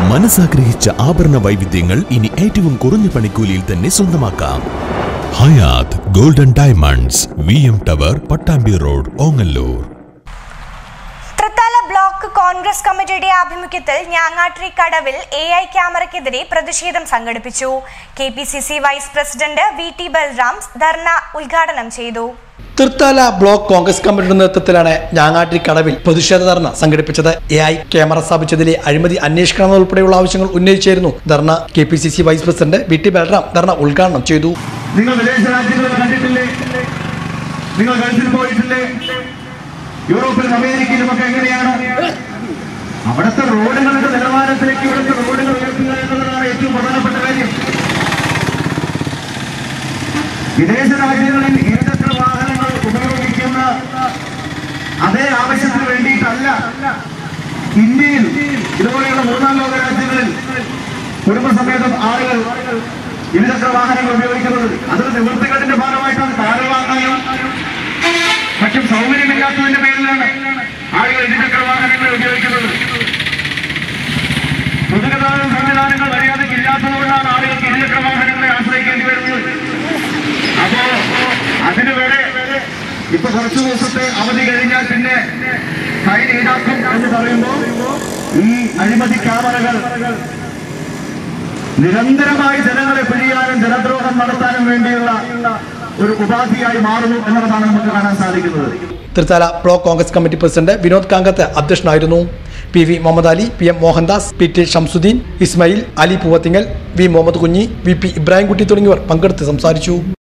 മനസ്സാഗ്രഹിച്ച ആഭരണ വൈവിധ്യങ്ങൾ ഇനി ഏറ്റവും കുറഞ്ഞ പണിക്കൂലിയിൽ തന്നെ സ്വന്തമാക്കാം Hayat golden diamonds V M tower Pattambi road Ongallur Thrithala block Congress കമ്മിറ്റിയുടെ ആഭിമുഖ്യത്തിൽ ഞാങ്ങാട്രി കടവിൽ എ ഐ ക്യാമറയ്ക്കെതിരെ പ്രതിഷേധം സംഘടിപ്പിച്ചു K P C C vice president V T Balram dharna ഉദ്ഘാടനം ചെയ്തു തൃത്താല ബ്ലോക്ക് കോൺഗ്രസ് കമ്മിറ്റിയുടെ നേതൃത്വത്തിലാണ് ഞാങ്ങാട്ടി കടവിൽ പ്രതിഷേധ ധർണ സംഘടിപ്പിച്ചത് എ ഐ ക്യാമറ സ്ഥാപിച്ചതിലെ അഴിമതി അന്വേഷിക്കണം ഉൾപ്പെടെയുള്ള ആവശ്യങ്ങൾ ഉന്നയിച്ചായിരുന്നു dharna K P C C vice president V T Balram dharna ഉദ്ഘാടനം ചെയ്തു നിങ്ങൾ വിദേശ രാജ്യങ്ങളിൽ കണ്ടിട്ടില്ലേ നിങ്ങൾ ഗൾഫിൽ പോയിട്ടില്ലേ യൂറോപ്പിലും അമേരിക്കയിലും ഒക്കെ എങ്ങനെയാണ് അവിടുത്തെ റോഡുകളുടെ നിലവാരത്തിലേക്ക് ഇവിടുത്തെ റോഡുകൾ ഉയർത്തുക എന്നുള്ളതാണ് ഏറ്റവും പ്രധാനപ്പെട്ട കാര്യം വിദേശ രാജ്യങ്ങളിൽ ഇരുചക്ര വാഹനങ്ങൾ ഉപയോഗിക്കുന്ന അതേ ആവശ്യത്തിന് വേണ്ടിയിട്ടല്ല ഇന്ത്യയിൽ ഇതുപോലെയുള്ള മൂന്നാം ലോക രാജ്യങ്ങളിൽ കുടുംബസമേതം ആളുകൾ ഇരുചക്ര വാഹനങ്ങൾ ഉപയോഗിക്കുന്നത് അതൊരു നിവൃത്തികളുടെ ഭാഗമായിട്ടാണ് കാറ് വാങ്ങാനും മറ്റും സൗകര്യമില്ലാത്തതിന്റെ പേരിലാണ് ആളുകൾ ഇരുചക്ര വാഹനങ്ങൾ ഉപയോഗിക്കുന്നത് പൊതുഗതാഗത സംവിധാനങ്ങൾ മര്യാദയ്ക്ക് ഇല്ലാത്തതുകൊണ്ടാണ് ആളുകൾക്ക് ഇരുചക്ര വാഹനങ്ങളെ ആശ്രയിക്കേണ്ടി വരുന്നത് അപ്പോ അതിന് വരെ ഇപ്പൊ കുറച്ചു ദിവസത്തെ അവധി കഴിഞ്ഞാൽ പിന്നെ ഫൈൻ ഈടാക്കും എന്ന് പറയുമ്പോൾ ഈ അഴിമതി ക്യാമറകൾ നിരന്തരമായി ജനങ്ങളെ പിഴിയാനും ജനദ്രോഹം നടത്താനും വേണ്ടിയുള്ള ഒരു ഉപാധിയായി മാറുന്നു എന്നുള്ളതാണ് നമുക്ക് കാണാൻ സാധിക്കുന്നത് Thrithala block Congress committee president Vinod Kangath അധ്യക്ഷനായിരുന്നു P V Muhammad Ali P M Mohandas P T Shamsuddin Ismail Ali Poovathingal V Muhammad Kunhi V P Ibrahimkutty തുടങ്ങിയവർ പങ്കെടുത്ത് സംസാരിച്ചു